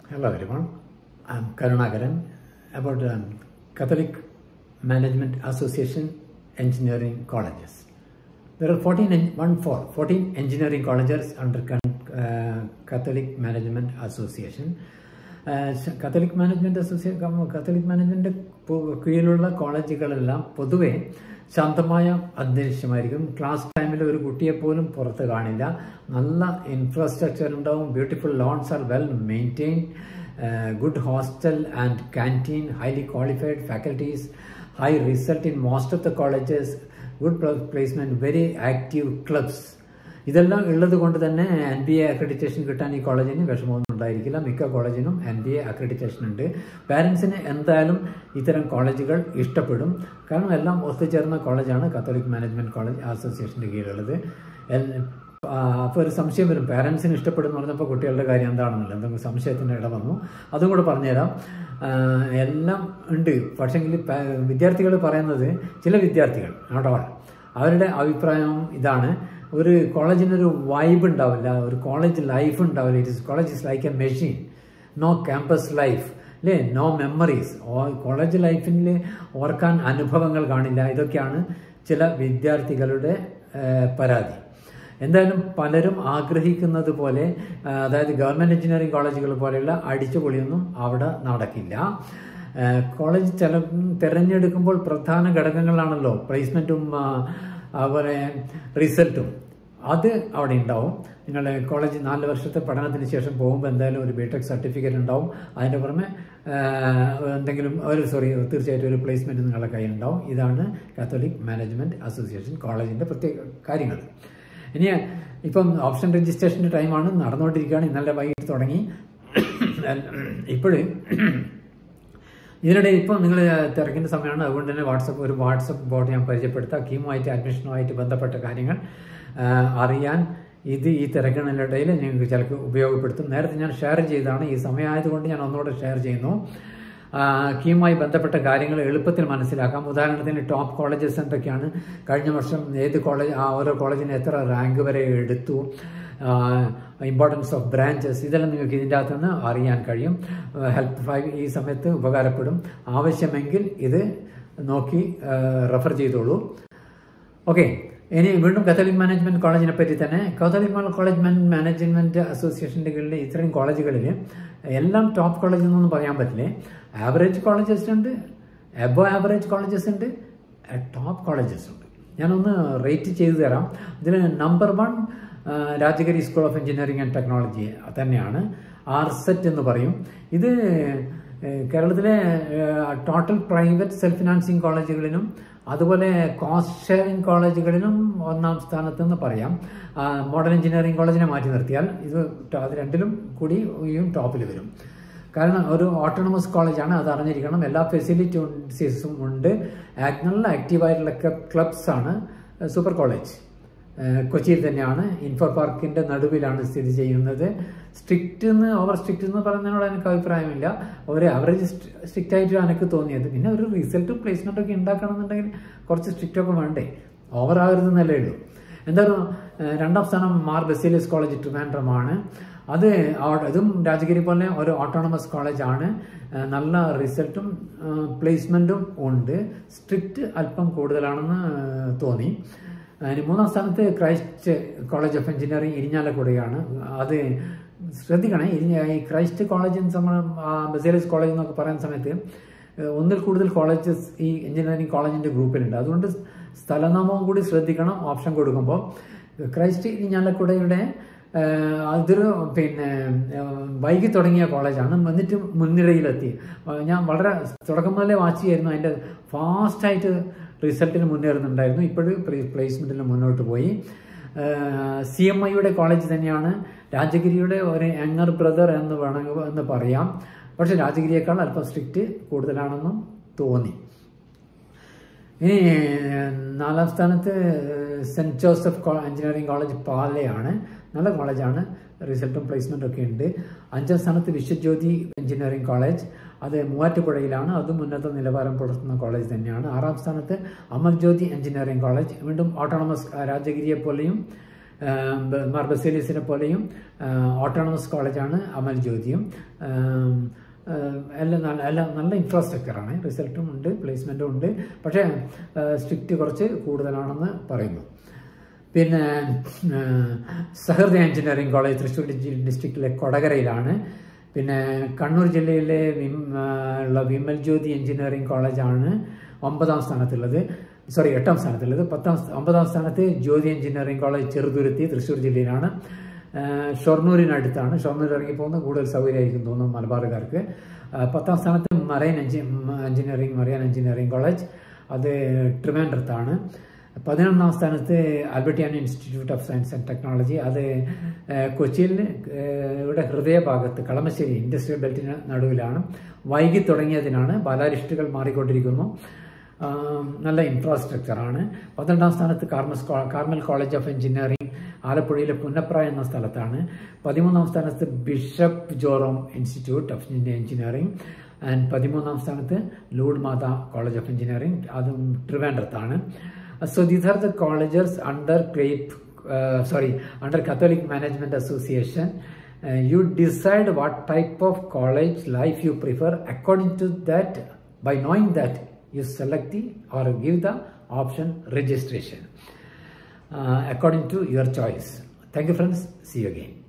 Hello everyone, I'm Karunakaran about um, Catholic Management Association Engineering Colleges. There are 14, en- one four, 14 engineering colleges under con- uh, Catholic Management Association. Catholic Management Association Catholic Management കീഴിലുള്ള കോളേജുകളെല്ലാം പൊതുവെ ശാന്തമായ അന്തരീക്ഷമായിരിക്കും class ടൈമിൽ ഒരു കുട്ടിയെ പോലും പുറത്ത് കാണില്ല നല്ല ഇൻഫ്രാസ്ട്രക്ചർ ഉണ്ടാവും beautiful lawns are well maintain good hostel and canteen highly qualified faculties high result in most of the colleges good placement very active clubs ഇതെല്ലാം ഉള്ളത് കൊണ്ട് തന്നെ എൻ ബി എ അക്രഡിറ്റേഷൻ കിട്ടാൻ ഈ കോളേജിന് വിഷമമൊന്നും ഉണ്ടായിരിക്കില്ല മിക്ക കോളേജിനും എൻ ബി എ അക്രഡിറ്റേഷൻ ഉണ്ട് പാരൻസിന് എന്തായാലും ഇത്തരം കോളേജുകൾ ഇഷ്ടപ്പെടും കാരണം എല്ലാം ഒത്തുചേർന്ന കോളേജാണ് കത്തോലിക് മാനേജ്മെന്റ് കോളേജ് അസോസിയേഷൻ്റെ കീഴിലുള്ളത് അപ്പോൾ ഒരു സംശയം വരും പാരൻസിന് ഇഷ്ടപ്പെടുന്നു പറഞ്ഞപ്പോൾ കുട്ടികളുടെ കാര്യം എന്താണെന്നില്ല എന്തെങ്കിലും സംശയത്തിന് ഇട വന്നു അതും കൂടെ പറഞ്ഞുതരാം എല്ലാം ഉണ്ട് പക്ഷേങ്കിൽ വിദ്യാർത്ഥികൾ പറയുന്നത് ചില വിദ്യാർത്ഥികൾ നോട്ട് ഓൾ അവരുടെ അഭിപ്രായം ഇതാണ് ഒരു കോളേജിനൊരു വൈബ് ഉണ്ടാവില്ല ഒരു കോളേജ് ലൈഫ് ഉണ്ടാവില്ല it is college is like a machine no campus life അല്ലേ നോ മെമ്മറീസ് കോളേജ് ലൈഫിൽ ഓർക്കാൻ അനുഭവങ്ങൾ കാണില്ല ഇതൊക്കെയാണ് ചില വിദ്യാർത്ഥികളുടെ പരാതി എന്തായാലും പലരും ആഗ്രഹിക്കുന്നത് പോലെ അതായത് ഗവൺമെൻറ് എഞ്ചിനീയറിംഗ് കോളേജുകൾ പോലെയുള്ള അടിച്ചുപൊളിയൊന്നും അവിടെ നടക്കില്ല കോളേജ് ചില തിരഞ്ഞെടുക്കുമ്പോൾ പ്രധാന ഘടകങ്ങളാണല്ലോ പ്ലേസ്മെൻറ്റും അതുപോലെ റിസൾട്ടും അത് അവിടെ ഉണ്ടാവും നിങ്ങൾ കോളേജ് നാല് വർഷത്തെ പഠനത്തിന് ശേഷം പോകുമ്പോൾ എന്തായാലും ഒരു ബിടെക് സർട്ടിഫിക്കറ്റ് ഉണ്ടാവും അതിൻ്റെ പുറമെ എന്തെങ്കിലും ഒരു സോറി തീർച്ചയായിട്ടും ഒരു പ്ലേസ്മെൻറ്റ് നിങ്ങളുടെ കയ്യിലുണ്ടാവും ഇതാണ് കാത്തോലിക് മാനേജ്മെൻറ്റ് അസോസിയേഷൻ കോളേജിൻ്റെ പ്രത്യേക കാര്യങ്ങൾ ഇനി ഇപ്പം ഓപ്ഷൻ രജിസ്ട്രേഷൻ്റെ ടൈമാണ് നടന്നുകൊണ്ടിരിക്കുകയാണ് ഇന്നലെ വൈകിട്ട് തുടങ്ങി ഇപ്പോഴും ഇതിനിടെ ഇപ്പോൾ നിങ്ങൾ തിരക്കിൻ്റെ സമയമാണ് അതുകൊണ്ട് തന്നെ വാട്സപ്പ് ഒരു വാട്സപ്പ് ബോർഡ് ഞാൻ പരിചയപ്പെടുത്താം കീമുമായിട്ട് അഡ്മിഷനുമായിട്ട് ബന്ധപ്പെട്ട കാര്യങ്ങൾ അറിയാൻ ഇത് ഈ തിരക്കിനിടയിൽ നിങ്ങൾക്ക് ചിലർക്ക് ഉപയോഗപ്പെടുത്തും നേരത്തെ ഞാൻ ഷെയർ ചെയ്തതാണ് ഈ സമയമായതുകൊണ്ട് ഞാൻ ഒന്നുകൂടെ ഷെയർ ചെയ്യുന്നു കീമുമായി ബന്ധപ്പെട്ട കാര്യങ്ങൾ എളുപ്പത്തിൽ മനസ്സിലാക്കാം ഉദാഹരണത്തിന് ടോപ്പ് കോളേജസ് എന്തൊക്കെയാണ് കഴിഞ്ഞ വർഷം ഏത് കോളേജ് ആ ഓരോ കോളേജിന് എത്ര റാങ്ക് വരെ എടുത്തു ഇമ്പോർട്ടൻസ് ഓഫ് ബ്രാഞ്ചസ് ഇതെല്ലാം നിങ്ങൾക്ക് ഇതിൻ്റെ അകത്ത് നിന്ന് അറിയാൻ കഴിയും ഹെൽപ്പ് ഫൈവ് ഈ സമയത്ത് ഉപകാരപ്പെടും ആവശ്യമെങ്കിൽ ഇത് നോക്കി റെഫർ ചെയ്തോളൂ ഓക്കെ ഇനി വീണ്ടും കത്തോലിക് മാനേജ്മെന്റ് കോളേജിനെ പറ്റി തന്നെ കത്തോലിക് കോളേജ് മാനേജ്മെന്റ് അസോസിയേഷൻ്റെ കീഴിൽ ഇത്രയും കോളേജുകളിൽ എല്ലാം ടോപ്പ് കോളേജ് എന്നൊന്നും പറയാൻ പറ്റില്ലേ ആവറേജ് കോളേജസ് ഉണ്ട് എബോ ആവറേജ് കോളേജസ് ഉണ്ട് ടോപ്പ് കോളേജസ് ഉണ്ട് ഞാനൊന്ന് റേറ്റ് ചെയ്തു തരാം ഇതിൽ number one Rajagiri school of engineering and technology തന്നെയാണ് ആർസെറ്റ് എന്ന് പറയും ഇത് കേരളത്തിലെ ടോട്ടൽ പ്രൈവറ്റ് സെൽഫ് ഫിനാൻസിങ് കോളേജുകളിലും അതുപോലെ കോസ്റ്റ് ഷെയറിംഗ് കോളേജുകളിലും ഒന്നാം സ്ഥാനത്ത് എന്ന് പറയാം മോഡേൺ എഞ്ചിനീയറിംഗ് കോളേജിനെ മാറ്റി നിർത്തിയാൽ ഇത് അത് രണ്ടിലും കൂടി ഈ ടോപ്പിൽ വരും കാരണം ഒരു ഓട്ടോണമസ് കോളേജാണ് അത് അറിഞ്ഞിരിക്കണം എല്ലാ ഫെസിലിറ്റീസും ഉണ്ട് നല്ല ആക്റ്റീവായിട്ടുള്ള ക്ലബ്സ് ആണ് സൂപ്പർ കോളേജ് കൊച്ചിയിൽ തന്നെയാണ് ഇൻഫോ പാർക്കിന്റെ നടുവിലാണ് സ്ഥിതി ചെയ്യുന്നത് സ്ട്രിക്റ്റ് എന്ന് ഓവർ സ്ട്രിക്റ്റ് എന്ന് പറയുന്നതിനോട് എനിക്ക് അഭിപ്രായമില്ല ഒരു ആവറേജ് സ്ട്രിക്റ്റ് ആയിട്ടാണ് എനിക്ക് തോന്നിയത് പിന്നെ ഒരു റിസൾട്ട് പ്ലേസ്മെന്റ് ഒക്കെ ഉണ്ടാക്കണമെന്നുണ്ടെങ്കിൽ കുറച്ച് സ്ട്രിക്റ്റ് ഒക്കെ വേണ്ടേ ഓവർ ആകരുതെന്നല്ലേ ഉള്ളൂ എന്തായാലും രണ്ടാം സ്ഥാനം മാർ ബസീലിയസ് കോളേജ് ട്രിവാൻഡ്രമാണ് അത് അതും രാജഗിരി പോലെ ഒരു ഓട്ടോണമസ് കോളേജാണ് നല്ല റിസൾട്ടും പ്ലേസ്മെന്റും ഉണ്ട് സ്ട്രിക്റ്റ് അല്പം കൂടുതലാണെന്ന് തോന്നി അതിന് മൂന്നാം സ്ഥാനത്ത് ക്രൈസ്റ്റ് കോളേജ് ഓഫ് എഞ്ചിനീയറിംഗ് ഇരിഞ്ഞാലക്കുടയാണ് അത് ശ്രദ്ധിക്കണേ ഇരിഞ്ഞ ഈ ക്രൈസ്റ്റ് കോളേജ് ബസേലിയസ് കോളേജ് എന്നൊക്കെ പറയുന്ന സമയത്ത് ഒന്നിൽ കൂടുതൽ കോളേജസ് ഈ എഞ്ചിനീയറിംഗ് കോളേജിന്റെ ഗ്രൂപ്പിലുണ്ട് അതുകൊണ്ട് സ്ഥലനാമവും കൂടി ശ്രദ്ധിക്കണം ഓപ്ഷൻ കൊടുക്കുമ്പോൾ ക്രൈസ്റ്റ് ഇരിഞ്ഞാലക്കുടയുടെ അതൊരു പിന്നെ വൈകി തുടങ്ങിയ കോളേജാണ് എന്നിട്ട് മുൻനിരയിലെത്തി ഞാൻ വളരെ തുടക്കം മുതലേ വാച്ച് ചെയ്യായിരുന്നു അതിൻ്റെ ഫാസ്റ്റായിട്ട് റിസൾട്ടിന് മുന്നേറുന്നുണ്ടായിരുന്നു ഇപ്പോഴും പ്ലേസ്മെൻറ്റിൽ മുന്നോട്ട് പോയി സി എം ഐയുടെ കോളേജ് തന്നെയാണ് രാജഗിരിയുടെ ഒരു യങ്ങർ ബ്രദർ എന്ന് വേണമെങ്കിൽ എന്ന് പറയാം പക്ഷെ രാജഗിരിയേക്കാൾ അല്പം സ്ട്രിക്റ്റ് കൂടുതലാണെന്നും തോന്നി ഇനി നാലാം സ്ഥാനത്ത് സെൻറ്റ് ജോസഫ് എഞ്ചിനീയറിംഗ് കോളേജ് പാലയാണ് നല്ല കോളേജാണ് റിസൾട്ടും പ്ലേസ്മെൻറ്റും ഒക്കെ ഉണ്ട് അഞ്ചാം സ്ഥാനത്ത് വിശ്വജ്യോതി എഞ്ചിനീയറിംഗ് കോളേജ് അത് മൂവാറ്റുപുഴയിലാണ് അതും ഉന്നത നിലവാരം പുലർത്തുന്ന കോളേജ് തന്നെയാണ് ആറാം സ്ഥാനത്ത് അമർജ്യോതി എഞ്ചിനീയറിംഗ് കോളേജ് വീണ്ടും ഓട്ടോണമസ് രാജഗിരിയെ പോലെയും മാർ ബസേലിയസിനെ പോലെയും ഓട്ടോണമസ് കോളേജാണ് അമൽ ജ്യോതിയും ആം, ആഹ് എല്ലാം നല്ല എല്ലാം നല്ല ഇൻഫ്രാസ്ട്രക്ചറാണ് റിസൾട്ടും ഉണ്ട് പ്ലേസ്മെൻറ്റും ഉണ്ട് പക്ഷേ സ്ട്രിക്റ്റ് കുറച്ച് കൂടുതലാണെന്ന് പറയുന്നു പിന്നെ ആഹ്, സഹൃദയ എഞ്ചിനീയറിംഗ് കോളേജ് തൃശ്ശൂർ ഡി- ഡിസ്ട്രിക്റ്റിലെ കൊടകരയിലാണ് പിന്നെ കണ്ണൂർ ജില്ലയിലെ വിം ആഹ് ഉള്ള വിമൽ ജ്യോതി എഞ്ചിനീയറിംഗ് കോളേജാണ് ഒമ്പതാം സ്ഥാനത്തുള്ളത് സോറി എട്ടാം സ്ഥാനത്തുള്ളത് പത്താം സ്ഥാ- ഒമ്പതാം സ്ഥാനത്ത് ജ്യോതി എഞ്ചിനീയറിംഗ് കോളേജ് ചെറുതുരുത്തി തൃശ്ശൂർ ജില്ലയിലാണ് ആഹ് ഷൊർണൂരിനടുത്താണ് ഷൊർണൂർ ഇറങ്ങി പോകുന്ന കൂടുതൽ സൗകര്യമായിരിക്കും തോന്നുന്നു മലബാറുകാർക്ക് ആഹ് പത്താം സ്ഥാനത്ത് മറൈൻ എഞ്ചി എഞ്ചിനീയറിംഗ് മറിയൻ എഞ്ചിനീയറിംഗ് കോളേജ് അത് ട്രിവാൻഡ്രത്താണ് പതിനൊന്നാം സ്ഥാനത്ത് Albertian institute of science and technology അത് ഏഹ്, കൊച്ചിയിൽ ഏഹ്, ഇവിടെ ഹൃദയഭാഗത്ത് കളമശ്ശേരി ഇൻഡസ്ട്രിയൽ ബെൽറ്റിന് നടുവിലാണ് വൈകി തുടങ്ങിയതിനാണ് ബാലാരിസ്റ്റുകൾ മാറിക്കൊണ്ടിരിക്കുന്നു ആം, നല്ല ഇൻഫ്രാസ്ട്രക്ചറാണ് പന്ത്രണ്ടാം സ്ഥാനത്ത് കാർമസ് കോ- കാർമൽ കോളേജ് ഓഫ് എഞ്ചിനീയറിംഗ് ആലപ്പുഴയിലെ പുന്നപ്ര എന്ന സ്ഥലത്താണ് പതിമൂന്നാം സ്ഥാനത്ത് bishop Jerome institute of engineering and പതിമൂന്നാം സ്ഥാനത്ത് Lourdes Matha college of engineering അതും ട്രിവാൻഡ്രത്താണ് so these are the colleges under crepe sorry under catholic management association uh, you decide what type of college life you prefer according to that by knowing that you select the or give the option registration uh, according to your choice thank you friends see you again